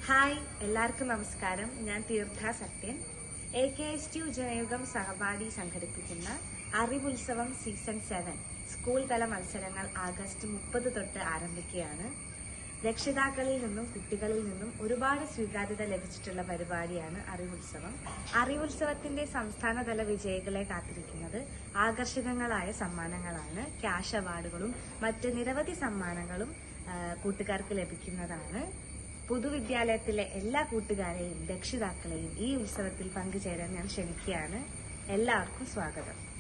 hi എല്ലാവർക്കും നമസ്കാരം ഞാൻ Theertha Sathyan A K S T Janayugom Sahapadi സംഘടിപ്പിക്കുന്ന അറിവുത്സവം സീസൺ സെവൻ സ്കൂൾ തല മത്സരങ്ങൾ ആഗസ്റ്റ് മുപ്പത് തൊട്ട് ആരംഭിക്കുകയാണ് രക്ഷിതാക്കളിൽ നിന്നും കുട്ടികളിൽ നിന്നും ഒരുപാട് സ്വീകാര്യത ലഭിച്ചിട്ടുള്ള പരിപാടിയാണ് അറിവുത്സവം അറിവുത്സവത്തിന്റെ സംസ്ഥാനതല വിജയികളെ കാത്തിരിക്കുന്നത് ആകർഷകങ്ങളായ സമ്മാനങ്ങളാണ് ക്യാഷ് അവാർഡുകളും മറ്റ് നിരവധി സമ്മാനങ്ങളും ആ, കൂട്ടുകാർക്ക് ലഭിക്കുന്നതാണ് പൊതുവിദ്യാലയത്തിലെ എല്ലാ കൂട്ടുകാരെയും രക്ഷിതാക്കളെയും ഈ ഉത്സവത്തിൽ പങ്കുചേരാൻ ഞാൻ ക്ഷണിക്കുകയാണ് എല്ലാവർക്കും സ്വാഗതം